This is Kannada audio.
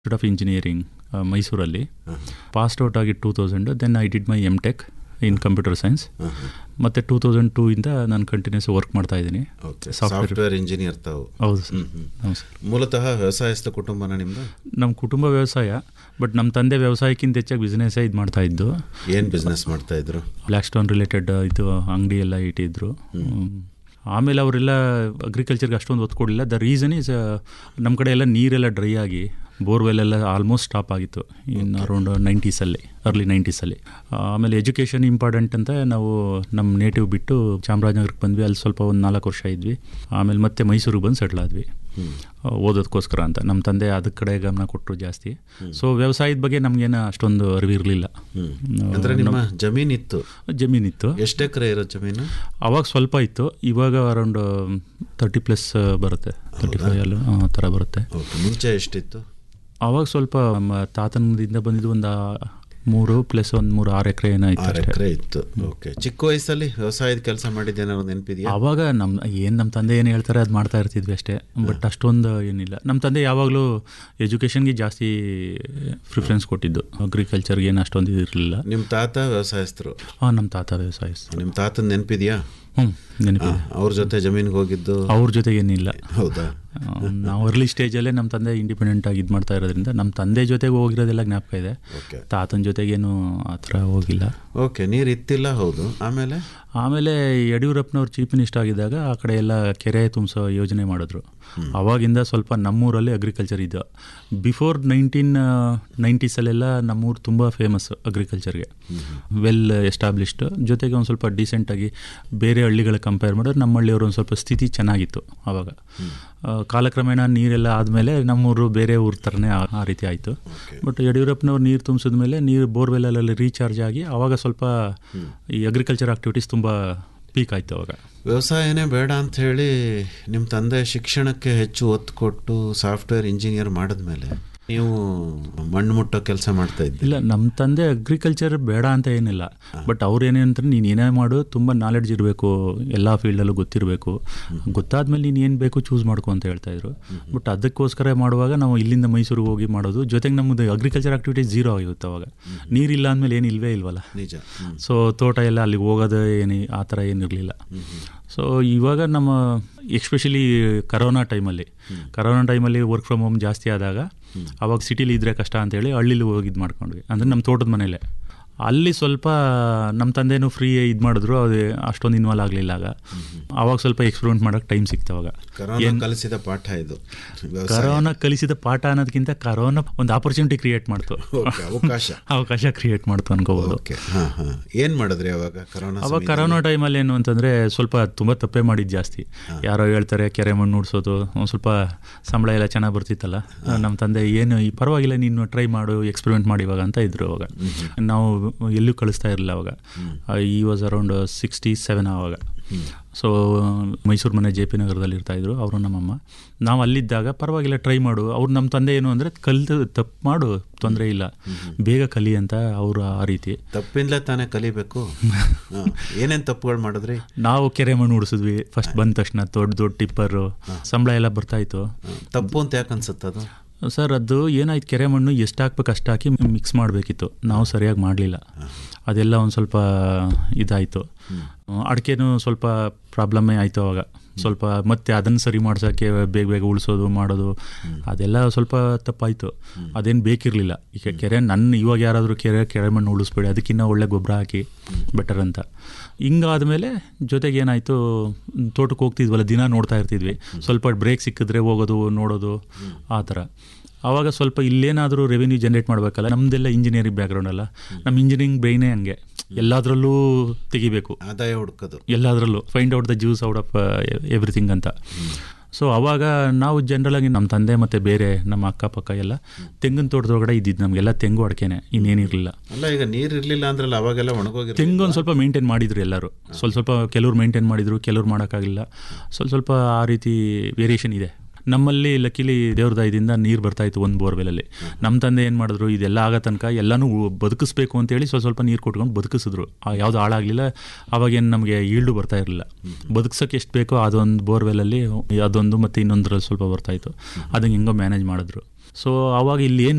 ಇನ್ಸ್ಟಿಟ್ಯೂಟ್ ಆಫ್ ಇಂಜಿನಿಯರಿಂಗ್ ಮೈಸೂರಲ್ಲಿ ಪಾಸ್ಟ್ ಔಟ್ ಆಗಿ two thousand then I did my M tech in computer science ಮತ್ತು ಟೂ ತೌಸಂಡ್ ಟೂ ಇಂದ ನಾನು ಕಂಟಿನ್ಯೂಸ್ ವರ್ಕ್ ಮಾಡ್ತಾ ಇದ್ದೀನಿ ಓಕೆ Software. ಸಾಫ್ಟ್ವೇರ್ ಇಂಜಿನಿಯರ್ ತಾವು ಹೌದು ಸರ್ ಹ್ಮ್, ಹ್ಮ್. ಹೌದು ಸರ್ ಮೂಲತಃ ವ್ಯವಸಾಯಸ್ಥ ಕುಟುಂಬನ ನಿಮ್ದು ನಮ್ಮ ಕುಟುಂಬ ವ್ಯವಸಾಯ ಬಟ್ ನಮ್ಮ ತಂದೆ ವ್ಯವಸಾಯಕ್ಕಿಂತ ಹೆಚ್ಚಾಗಿ ಬಿಸ್ನೆಸ್ಸೇ ಇದು ಮಾಡ್ತಾ ಇದ್ದು ಏನ್ ಬಿಸ್ನೆಸ್ ಮಾಡ್ತಾ ಇದ್ರು ಬ್ಲ್ಯಾಕ್ ಸ್ಟೋನ್ ರಿಲೇಟೆಡ್ ಇದು ಅಂಗಡಿ ಎಲ್ಲ ಇಟ್ಟಿದ್ರು ಹ್ಮ್. ಆಮೇಲೆ ಅವರೆಲ್ಲ ಅಗ್ರಿಕಲ್ಚರ್ಗೆ ಅಷ್ಟೊಂದು ಒತ್ತು ಕೊಡಲಿಲ್ಲ ದ ರೀಸನ್ ಈಸ್ ನಮ್ಮ ಕಡೆ ಎಲ್ಲ ನೀರೆಲ್ಲ ಡ್ರೈ ಆಗಿ ಬೋರ್ವೆಲ್ ಎಲ್ಲ ಆಲ್ಮೋಸ್ಟ್ ಸ್ಟಾಪ್ ಆಗಿತ್ತು ಇನ್ ಅರೌಂಡ್ ನೈಂಟೀಸಲ್ಲಿ ಅರ್ಲಿ ನೈಂಟೀಸಲ್ಲಿ ಆಮೇಲೆ ಎಜುಕೇಷನ್ ಇಂಪಾರ್ಟೆಂಟ್ ಅಂತ ನಾವು ನಮ್ಮ ನೇಟಿವ್ ಬಿಟ್ಟು ಚಾಮರಾಜನಗರಕ್ಕೆ ಬಂದ್ವಿ ಅಲ್ಲಿ ಸ್ವಲ್ಪ ಒಂದು ನಾಲ್ಕು ವರ್ಷ ಇದ್ವಿ ಆಮೇಲೆ ಮತ್ತೆ ಮೈಸೂರಿಗೆ ಬಂದು ಸೆಟ್ಲ್ ಆದ್ವಿ ಆ, ಓದೋದಕ್ಕೋಸ್ಕರ ಅಂತ ನಮ್ಮ ತಂದೆ ಅದಕ್ಕೆ ಕಡೆ ಗಮನ ಕೊಟ್ಟರು ಜಾಸ್ತಿ ಸೊ ವ್ಯವಸಾಯದ ಬಗ್ಗೆ ನಮಗೇನು ಅಷ್ಟೊಂದು ಅರಿವಿರಲಿಲ್ಲ ಹ್ಮ್ ಅಂದ್ರೆ ನಿಮ್ಮ ಜಮೀನ್ ಇತ್ತು ಜಮೀನಿತ್ತು ಎಷ್ಟು ಎಕರೆ ಇರೋ ಜಮೀನು ಅವಾಗ ಸ್ವಲ್ಪ ಇತ್ತು ಇವಾಗ ಅರೌಂಡ್ ತರ್ಟಿ ಪ್ಲಸ್ ಬರುತ್ತೆ ತರ್ಟಿ ಫೈವ್ ಅಲ್ಲಿ ಆ ಥರ ಬರುತ್ತೆ ಓಕೆ ಮುಂಚೆ ಎಷ್ಟಿತ್ತು ಅವಾಗ ಸ್ವಲ್ಪ ನಮ್ಮ ತಾತನದಿಂದ ಬಂದಿದ್ದು ಒಂದು ಮೂರು ಪ್ಲಸ್ ಒಂದು ಮೂರು ಆರು ಎಕರೆ ಏನೋ ಇತ್ತು ಆರು ಅಷ್ಟೇ ಎಕರೆ ಇತ್ತು ಓಕೆ ಚಿಕ್ಕ ವಯಸ್ಸಲ್ಲಿ ವ್ಯವಸಾಯದ ಕೆಲಸ ಮಾಡಿದ್ದೇನಾದ್ರು ನೆನಪಿದೆಯಾ ಆವಾಗ ನಮ್ಮ ಏನು ನಮ್ಮ ತಂದೆ ಏನು ಹೇಳ್ತಾರೆ ಅದು ಮಾಡ್ತಾ ಇರ್ತಿದ್ವಿ ಅಷ್ಟೇ ಬಟ್ ಅಷ್ಟೊಂದು ಏನಿಲ್ಲ ನಮ್ಮ ತಂದೆ ಯಾವಾಗಲೂ ಎಜುಕೇಷನ್ಗೆ ಜಾಸ್ತಿ ಪ್ರಿಫರೆನ್ಸ್ ಕೊಟ್ಟಿದ್ದು ಅಗ್ರಿಕಲ್ಚರ್ಗೆ ಏನು ಅಷ್ಟೊಂದು ಇರಲಿಲ್ಲ ನಿಮ್ ತಾತ ವ್ಯವಸಾಯಸ್ಥರು ಹಾಂ ನಮ್ಮ ತಾತ ವ್ಯವಸಾಯ ನಿಮ್ ತಾತನ ನೆನಪಿದ್ಯಾ ಹ್ಞೂ ನೆನಪಿದೆ ಅವ್ರ ಜೊತೆ ಜಮೀನ್ಗೆ ಹೋಗಿದ್ದು ಅವ್ರ ಜೊತೆಗೇನಿಲ್ಲ ಹೌದಾ ನಾವು ಅರ್ಲಿ ಸ್ಟೇಜಲ್ಲೇ ನಮ್ಮ ತಂದೆ ಇಂಡಿಪೆಂಡೆಂಟ್ ಆಗಿ ಇದು ಮಾಡ್ತಾ ಇರೋದ್ರಿಂದ ನಮ್ಮ ತಂದೆ ಜೊತೆಗೆ ಹೋಗಿರೋದೆಲ್ಲ ಜ್ಞಾಪಕ ಇದೆ ಓಕೆ ತಾತನ ಜೊತೆಗೇನು ಆ ಥರ ಹೋಗಿಲ್ಲ ಓಕೆ ನೀರು ಇತ್ತಿಲ್ಲ ಹೌದು ಆಮೇಲೆ ಆಮೇಲೆ ಯಡಿಯೂರಪ್ಪನವ್ರು ಚೀಫ್ ಮಿನಿಸ್ಟರ್ ಆಗಿದ್ದಾಗ ಆ ಕಡೆ ಎಲ್ಲ ಕೆರೆ ತುಂಬಿಸೋ ಯೋಜನೆ ಮಾಡಿದ್ರು ಅವಾಗಿಂದ ಸ್ವಲ್ಪ ನಮ್ಮೂರಲ್ಲಿ ಅಗ್ರಿಕಲ್ಚರ್ ಇದ್ದು ಬಿಫೋರ್ ನೈನ್ಟೀನ್ ನೈಂಟೀಸಲ್ಲೆಲ್ಲ ನಮ್ಮೂರು ತುಂಬ ಫೇಮಸ್ ಅಗ್ರಿಕಲ್ಚರ್ಗೆ ವೆಲ್ ಎಸ್ಟಾಬ್ಲಿಷ್ಡ್ ಜೊತೆಗೆ ಒಂದು ಸ್ವಲ್ಪ ಡೀಸೆಂಟಾಗಿ ಬೇರೆ ಹಳ್ಳಿಗಳ ಕಂಪೇರ್ ಮಾಡಿದ್ರೆ ನಮ್ಮ ಹಳ್ಳಿಯವರು ಒಂದು ಸ್ವಲ್ಪ ಸ್ಥಿತಿ ಚೆನ್ನಾಗಿತ್ತು ಆವಾಗ ಆ, ಕಾಲಕ್ರಮೇಣ ನೀರೆಲ್ಲ ಆದಮೇಲೆ ನಮ್ಮೂರು ಬೇರೆ ಊರ ಥರನೇ ಆ- ಆ ರೀತಿ ಆಯಿತು ಬಟ್ ಯಡಿಯೂರಪ್ಪನವ್ರು ನೀರು ತುಂಬಿಸಿದ ಮೇಲೆ ನೀರು ಬೋರ್ವೆಲ್ಲಲ್ಲಿ ರೀಚಾರ್ಜ್ ಆಗಿ ಆವಾಗ ಸ್ವಲ್ಪ ಈ ಅಗ್ರಿಕಲ್ಚರ್ ಆಕ್ಟಿವಿಟೀಸ್ ತುಂಬ ಪೀಕ್ ಆಯಿತು ಅವಾಗ ವ್ಯವಸಾಯನೇ ಬೇಡ ಅಂತ ಹೇಳಿ ನಿಮ್ಮ ತಂದೆ ಶಿಕ್ಷಣಕ್ಕೆ ಹೆಚ್ಚು ಒತ್ತು ಕೊಟ್ಟು ಸಾಫ್ಟ್ವೇರ್ ಇಂಜಿನಿಯರ್ ಮಾಡಿದ್ಮೇಲೆ ನೀವು ಮಣ್ಣು ಮುಟ್ಟೋ ಕೆಲಸ ಮಾಡ್ತಾ ಇದ್ದಿಲ್ಲ ಇಲ್ಲ ನಮ್ಮ ತಂದೆ ಅಗ್ರಿಕಲ್ಚರ್ ಬೇಡ ಅಂತ ಏನಿಲ್ಲ ಬಟ್ ಅವ್ರು ಏನೇನಂತಾರೆ ನೀನು ಏನೇ ಮಾಡು ತುಂಬ ನಾಲೆಡ್ಜ್ ಇರಬೇಕು ಎಲ್ಲ ಫೀಲ್ಡಲ್ಲೂ ಗೊತ್ತಿರಬೇಕು ಗೊತ್ತಾದ್ಮೇಲೆ ನೀನು ಏನು ಬೇಕು ಚೂಸ್ ಮಾಡ್ಕೊ ಅಂತ ಹೇಳ್ತಾ ಇದ್ರು ಬಟ್ ಅದಕ್ಕೋಸ್ಕರ ಮಾಡುವಾಗ ನಾವು ಇಲ್ಲಿಂದ ಮೈಸೂರಿಗೆ ಹೋಗಿ ಮಾಡೋದು ಜೊತೆಗೆ ನಮ್ಮದು ಅಗ್ರಿಕಲ್ಚರ್ ಆಕ್ಟಿವಿಟೀಸ್ ಜೀರೋ ಆಗಿರುತ್ತೆ ಅವಾಗ ನೀರಿಲ್ಲ ಅಂದಮೇಲೆ ಏನು ಇಲ್ವೇ ಇಲ್ವಲ್ಲ ನಿಜ ಹ್ಮ್. ಸೊ ತೋಟ ಎಲ್ಲ ಅಲ್ಲಿಗೆ ಹೋಗೋದು ಏನು ಆ ಥರ ಏನಿರಲಿಲ್ಲ ಸೊ ಇವಾಗ ನಮ್ಮ ಎಕ್ಸ್ಪೆಷಲಿ ಕರೋನಾ ಟೈಮಲ್ಲಿ ಕರೋನಾ ಟೈಮಲ್ಲಿ ವರ್ಕ್ ಫ್ರಮ್ ಹೋಮ್ ಜಾಸ್ತಿ ಆದಾಗ ಅವಾಗ ಸಿಟಿಲಿ ಇದ್ರೆ ಕಷ್ಟ ಅಂತೇಳಿ ಹಳ್ಳಿಲಿ ಹೋಗಿ ಇದು ಮಾಡ್ಕೊಂಡ್ವಿ ಅಂದರೆ ನಮ್ಮ ತೋಟದ ಮನೇಲೆ ಅಲ್ಲಿ ಸ್ವಲ್ಪ ನಮ್ಮ ತಂದೆನೂ ಫ್ರೀ ಇದು ಮಾಡಿದ್ರು ಅದು ಅಷ್ಟೊಂದು ಇನ್ವಾಲ್ವ್ ಆಗಲಿಲ್ಲ ಆಗ ಅವಾಗ ಸ್ವಲ್ಪ ಎಕ್ಸ್ಪೆರಿಮೆಂಟ್ ಮಾಡೋಕ್ಕೆ ಟೈಮ್ ಸಿಕ್ತವಾಗ ಕರೋನಾ ಕಲಿಸಿದ ಪಾಠ ಇದು ವ್ಯವಸಾಯ ಕರೋನಾ ಕಲಿಸಿದ ಪಾಠ ಅನ್ನೋದಕ್ಕಿಂತ ಕರೋನಾ ಒಂದು ಆಪರ್ಚುನಿಟಿ ಕ್ರಿಯೇಟ್ ಮಾಡ್ತು ಓಕೆ, ಅವಕಾಶ ಅವಕಾಶ ಕ್ರಿಯೇಟ್ ಮಾಡ್ತು ಅನ್ಕೋಬೋದು ಓಕೆ ಹಾ ಹಾ ಏನ್ ಮಾಡಿದ್ರಿ ಅವಾಗ ಕರೋನಾ ಅವಾಗ ಸಮಯದಲ್ಲಿ? ಕರೋನಾ ಟೈಮಲ್ಲಿ ಏನು ಅಂತಂದರೆ ಸ್ವಲ್ಪ ತುಂಬ ತಪ್ಪೇ ಮಾಡಿದ್ದು ಜಾಸ್ತಿ ಯಾರೋ ಹೇಳ್ತಾರೆ ಕೆರೆ ಮಣ್ಣು ಉಡ್ಸೋದು ಒಂದು ಸ್ವಲ್ಪ ಸಂಬಳ ಎಲ್ಲ ಚೆನ್ನಾಗಿ ಬರ್ತಿತ್ತಲ್ಲ ನಮ್ಮ ತಂದೆ ಏನು ಈ ಪರವಾಗಿಲ್ಲ ನೀನು ಟ್ರೈ ಮಾಡು ಎಕ್ಸ್ಪೆರಿಮೆಂಟ್ ಮಾಡಿ ಇವಾಗ ಅಂತ ಇದ್ರು ಅವಾಗ ನಾವು ಎಲ್ಲೂ ಕಳಿಸ್ತಾ ಇರಲಿಲ್ಲ ಅವಾಗ ಈ ವಾಸ್ ಅರೌಂಡ್ ಸಿಕ್ಸ್ಟಿ ಸೆವೆನ್ ಆವಾಗ ಸೊ ಮೈಸೂರು ಮನೆ ಜೆ ಪಿ ನಗರದಲ್ಲಿ ಇರ್ತಾಯಿದ್ರು ಅವರು ನಮ್ಮಮ್ಮ ನಾವು ಅಲ್ಲಿದ್ದಾಗ ಪರವಾಗಿಲ್ಲ ಟ್ರೈ ಮಾಡು ಅವ್ರು ನಮ್ಮ ತಂದೆ ಏನು ಅಂದರೆ ಕಲ್ತು ತಪ್ಪು ಮಾಡು ತೊಂದರೆ ಇಲ್ಲ ಬೇಗ ಕಲಿ ಅಂತ ಅವರು ಆ ರೀತಿ ತಪ್ಪಿಂದಲೇ ತಾನೇ ಕಲಿಬೇಕು ಹಾ. ಏನೇನ್ ತಪ್ಪುಗಳು ಮಾಡಿದ್ರಿ ನಾವು ಕೆರೆ ಮಣ್ಣು ಉಡಿಸಿದ್ವಿ ಫಸ್ಟ್ ಬಂದ ತಕ್ಷಣ ದೊಡ್ಡ ದೊಡ್ಡ ಟಿಪ್ಪರು ಸಂಬಳ ಎಲ್ಲ ಬರ್ತಾಯಿತ್ತು ಹಾ. ತಪ್ಪು ಅಂತ ಯಾಕೆ ಅನ್ಸುತ್ತದು ಸರ್ ಅದು ಏನಾಯ್ತು ಕೆರೆ ಮಣ್ಣು ಎಷ್ಟು ಹಾಕ್ಬೇಕು ಅಷ್ಟು ಹಾಕಿ ಮಿಕ್ಸ್ ಮಾಡಬೇಕಿತ್ತು ನಾವು ಸರಿಯಾಗಿ ಮಾಡಲಿಲ್ಲ ಅದೆಲ್ಲ ಒಂದು ಸ್ವಲ್ಪ ಇದಾಯಿತು ಅಡಿಕೆನೂ ಸ್ವಲ್ಪ ಪ್ರಾಬ್ಲಮ್ಮೇ ಆಯಿತು ಅವಾಗ ಸ್ವಲ್ಪ ಮತ್ತೆ ಅದನ್ನು ಸರಿ ಮಾಡ್ಸೋಕ್ಕೆ ಬೇಗ ಬೇಗ ಉಳಿಸೋದು ಮಾಡೋದು ಅದೆಲ್ಲ ಸ್ವಲ್ಪ ತಪ್ಪಾಯಿತು ಅದೇನು ಬೇಕಿರಲಿಲ್ಲ ಈಗ ಕೆರೆ ನನ್ನ ಇವಾಗ ಯಾರಾದರೂ ಕೆರೆ ಕೆರೆ ಮಣ್ಣು ಉಳಿಸ್ಬೇಡಿ ಅದಕ್ಕಿಂತ ಒಳ್ಳೆ ಗೊಬ್ಬರ ಹಾಕಿ ಬೆಟರ್ ಅಂತ ಹಿಂಗಾದ್ಮೇಲೆ ಜೊತೆಗೆ ಏನಾಯಿತು ತೋಟಕ್ಕೆ ಹೋಗ್ತಿದ್ವಲ್ಲ ದಿನ ನೋಡ್ತಾ ಇರ್ತಿದ್ವಿ ಸ್ವಲ್ಪ ಬ್ರೇಕ್ ಸಿಕ್ಕಿದ್ರೆ ಹೋಗೋದು ನೋಡೋದು ಆ ಥರ ಆವಾಗ ಸ್ವಲ್ಪ ಇಲ್ಲೇನಾದರೂ ರೆವೆನ್ಯೂ ಜನ್ರೇಟ್ ಮಾಡಬೇಕಲ್ಲ ನಮ್ಮದೆಲ್ಲ ಇಂಜಿನಿಯರಿಂಗ್ ಬ್ಯಾಕ್ಗ್ರೌಂಡ್ ಅಲ್ಲ ನಮ್ಮ ಇಂಜಿನಿಯರಿಂಗ್ ಬ್ರೈನೇ ಹಂಗೆ ಎಲ್ಲದರಲ್ಲೂ ತೆಗಿಬೇಕು ಆದಾಯ ಹುಡ್ಕೋದು ಎಲ್ಲದರಲ್ಲೂ find out the juice out of everything ಅಂತ ಸೊ ಅವಾಗ ನಾವು ಜನರಲಾಗಿ ನಮ್ಮ ತಂದೆ ಮತ್ತು ಬೇರೆ ನಮ್ಮ ಅಕ್ಕಪಕ್ಕ ಎಲ್ಲ ತೆಂಗಿನ ತೋಟದೊಳಗಡೆ ಇದ್ದಿದ್ದು ನಮಗೆಲ್ಲ ತೆಂಗು ಅಡಿಕೆನೆ ಇನ್ನೇನಿರಲಿಲ್ಲ ಅಲ್ಲ ಈಗ ನೀರ್ ಇರ್ಲಿಲ್ಲ ಅಂದ್ರಲ್ಲ ಅವಾಗೆಲ್ಲ ಒಣಗೋಗಿರ್ ತೆಂಗು ಒಂದು ಸ್ವಲ್ಪ ಮೇಂಟೈನ್ ಮಾಡಿದ್ರು ಎಲ್ಲರೂ ಸ್ವಲ್ಪ ಸ್ವಲ್ಪ ಕೆಲವ್ರು ಮೇಂಟೈನ್ ಮಾಡಿದ್ರು ಕೆಲವ್ರು ಮಾಡೋಕ್ಕಾಗಿಲ್ಲ ಸ್ವಲ್ಪ ಸ್ವಲ್ಪ ಆ ರೀತಿ ವೇರಿಯೇಷನ್ ಇದೆ ನಮ್ಮಲ್ಲಿ ಲಕ್ಕಿಲಿ ದೇವ್ರ ದಯದಿಂದ ನೀರು ಬರ್ತಾ ಇತ್ತು ಒಂದು ಬೋರ್ವೆಲಲ್ಲಿ ನಮ್ಮ ತಂದೆ ಏನು ಮಾಡಿದ್ರು ಇದೆಲ್ಲ ಆಗೋ ತನಕ ಎಲ್ಲನೂ ಉ- ಬದುಕಿಸ್ಬೇಕು ಅಂತೇಳಿ ಸ್ವಲ್ಪ ಸ್ವಲ್ಪ ನೀರು ಕೊಟ್ಕೊಂಡು ಬದುಕಿಸಿದ್ರು ಆ ಯಾವುದು ಹಾಳಾಗಲಿಲ್ಲ ಅವಾಗೇನು ನಮಗೆ ಈಲ್ಡು ಬರ್ತಾ ಇರಲಿಲ್ಲ ಬದುಕ್ಸೋಕೆ ಎಷ್ಟು ಬೇಕೋ ಅದೊಂದು ಬೋರ್ವೆಲಲ್ಲಿ ಅದೊಂದು ಮತ್ತು ಇನ್ನೊಂದರಲ್ಲಿ ಸ್ವಲ್ಪ ಬರ್ತಾ ಇತ್ತು ಅದನ್ನು ಹೆಂಗೋ ಮ್ಯಾನೇಜ್ ಮಾಡಿದ್ರು ಸೊ ಆವಾಗ ಇಲ್ಲಿ ಏನು